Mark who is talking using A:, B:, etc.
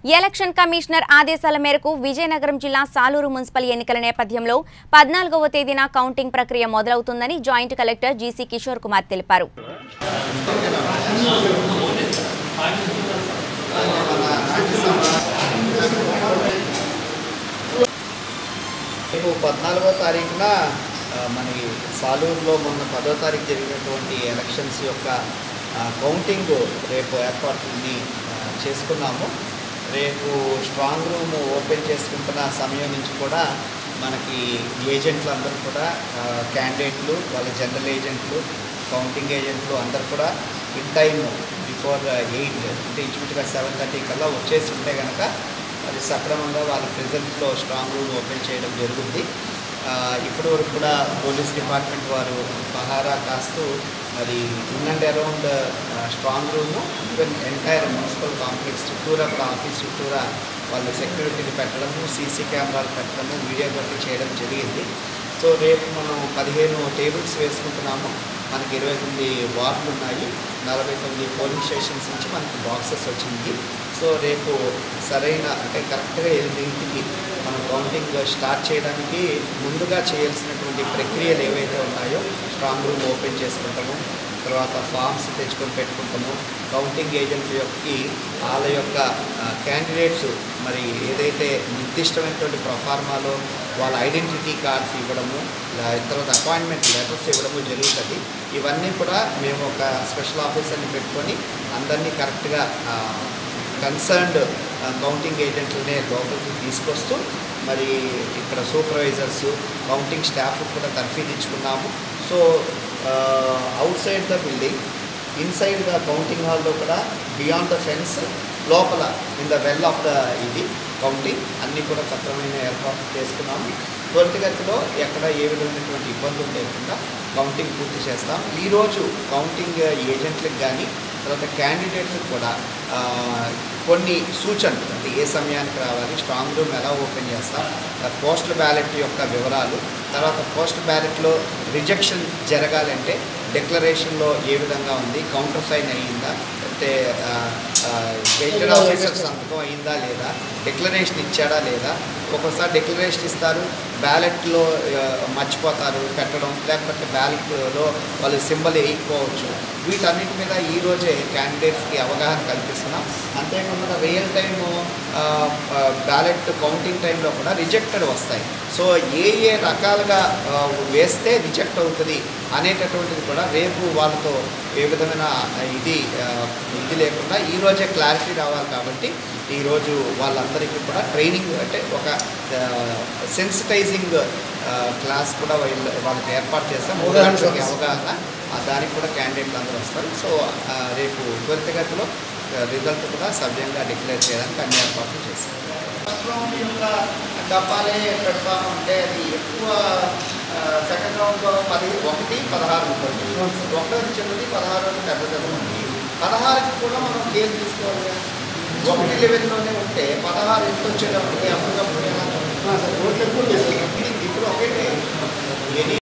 A: Election commissioner ఆదేశాల మేరకు విజయనగరం జిల్లా సాలూరు మున్సిపల్ ఎన్నికల నేపథ్యంలో పద్నాలుగవ తేదీన కౌంటింగ్ ప్రక్రియ మొదలవుతుందని joint collector GC Kishore Kumar తెలిపారు
B: రేపు పద్నాలుగో తారీఖున ఆ, మనకి సాలూరులో మొన్న పదో తారీఖు జరిగినటువంటి ఎలక్షన్స్ యొక్క ఆ, కౌంటింగ్ రేపు ఏర్పాట్లని ఆ, చేసుకున్నాము రేపు స్ట్రాంగ్ రూమ్ ఓపెన్ చేసుకుంటున్న సమయం నుంచి కూడా మనకి ఏజెంట్లు అందరూ కూడా ఆ, క్యాండిడేట్లు వాళ్ళ జనరల్ ఏజెంట్లు కౌంటింగ్ ఏజెంట్లు అందరూ కూడా ఇన్ టైమ్ బిఫోర్ ఎయిట్ అంటే ఇంచుమించుగా సెవెన్ థర్టీ కల్లా వచ్చేసి ఉంటే కనుక అది సక్రమంగా వాళ్ళ ప్రెజెంట్లో స్ట్రాంగ్ రూమ్ ఓపెన్ చేయడం జరుగుతుంది ఆ, ఇప్పటి వరకు కూడా పోలీస్ డిపార్ట్మెంట్ వారు పహారా కాస్తూ మరి in and around strong room even entire municipal complex చుట్టూరా కూడా ఆఫీస్ చుట్టూరా వాళ్ళు సెక్యూరిటీని పెట్టడము సీసీ కెమెరాలు పెట్టడము వీడియోగ్రఫీ చేయడం జరిగింది సో రేపు మనం పదిహేను టేబుల్స్ వేసుకుంటున్నాము మనకి ఇరవై తొమ్మిది వార్డులు ఉన్నాయి నలభై తొమ్మిది పోలింగ్ స్టేషన్స్ నుంచి మనకి బాక్సెస్ వచ్చింది సో రేపు సరైన అంటే కరెక్ట్గా ఎనిమిదింటికి మనం కౌంటింగ్ స్టార్ట్ చేయడానికి ముందుగా చేయాల్సినటువంటి ప్రక్రియలు ఏవైతే ఉన్నాయో స్ట్రాంగ్ రూమ్ ఓపెన్ చేసుకుంటాము తర్వాత ఫామ్స్ తెచ్చుకొని పెట్టుకుంటాము కౌంటింగ్ ఏజెంట్ యొక్కకి వాళ్ళ యొక్క క్యాండిడేట్స్ మరి ఏదైతే నిర్దిష్టమైనటువంటి ప్రొఫార్మాలో వాళ్ళ ఐడెంటిటీ కార్డ్స్ ఇవ్వడము లా- తర్వాత అపాయింట్మెంట్ లెటర్స్ ఇవ్వడము జరుగుతుంది ఇవన్నీ కూడా మేము ఒక స్పెషల్ ఆఫీసర్ని పెట్టుకొని అందరినీ కరెక్ట్గా కన్సర్న్డ్ కౌంటింగ్ ఏజెంట్లనే లోపలికి తీసుకొస్తూ మరి ఇక్కడ సూపర్వైజర్స్ కౌంటింగ్ స్టాఫ్ కూడా తర్ఫీదించుకున్నాము so outside the building inside the counting హాల్లో కూడా బియాండ్ ద ఫెన్స్ లోపల in the well of the ఇది కౌంటింగ్ అన్నీ కూడా సక్రమైన ఏర్పాట్లు చేసుకున్నాము త్వరితగతిలో ఎక్కడ ఏ విధమైనటువంటి ఇబ్బందులు లేకుండా కౌంటింగ్ పూర్తి చేస్తాం ఈరోజు కౌంటింగ్ ఏజెంట్లకు కానీ తర్వాత క్యాండిడేట్స్కి కూడా ఆ, కొన్ని సూచనలు అంటే ఏ సమయానికి రావాలి స్ట్రాంగ్ రూమ్ ఎలా ఓపెన్ చేస్తాం పోస్టల్ బ్యాలెట్ యొక్క వివరాలు తర్వాత పోస్ట్ బ్యాలెట్లో రిజెక్షన్ జరగాలంటే డిక్లరేషన్లో ఏ విధంగా ఉంది కౌంటర్ సైన్ అయ్యిందా అంటే గెజిటెడ్ ఆఫీసర్ సంతకం అయిందా లేదా డిక్లరేషన్ ఇచ్చాడా లేదా ఒక్కోసారి డిక్లరేషన్ ఇస్తారు బ్యాలెట్లో మర్చిపోతారు పెట్టడం లేకపోతే బ్యాలెట్లో వాళ్ళు సింబల్ వేయకపోవచ్చు వీటన్నిటి మీద ఈ రోజే క్యాండిడేట్స్కి అవగాహన కల్పిస్తున్నాం అంతేకాకుండా రియల్ టైము బ్యాలెట్ కౌంటింగ్ టైంలో కూడా రిజెక్టెడ్ వస్తాయి సో ఏ ఏ రకాలుగా ఆ, వేస్తే రిజెక్ట్ అవుతుంది అనేటటువంటిది కూడా రేపు వాళ్ళతో ఏ విధమైన ఇది ఆ, ఇది లేకుండా ఈరోజే క్లారిటీ రావాలి కాబట్టి ఈరోజు వాళ్ళందరికీ కూడా ట్రైనింగ్ అంటే ఒక సెన్సిటైజింగ్ క్లాస్ కూడా వీళ్ళు వాళ్ళకి ఏర్పాటు చేస్తాం మూడు గంటలకి అవగాహన ఆ, దానికి కూడా క్యాండిడేట్లు అందరూ వస్తారు సో ఆ, రేపు త్వరితగతిలో రిజల్ట్ కూడా సవ్యంగా డిక్లేర్ చేయడానికి అన్ని ఏర్పాట్లు చేస్తాం రాష్ట్రం యొక్క డబ్బాలే పెడతాము అంటే అది ఎక్కువ సెకండ్ రౌండ్లో పది ఒకటి పదహారు ఉంటుంది ఒకటి చిన్నది పదహారు పెద్దది ఉంది పదహారుకి కూడా మనం కేర్ తీసుకోవాలి ఒకటి లెవెల్లోనే ఉంటే పదహారు ఎంత వచ్చేటప్పటికి అప్పటికప్పుడు ఎలా? ఇప్పుడు ఒకటే ఎనీ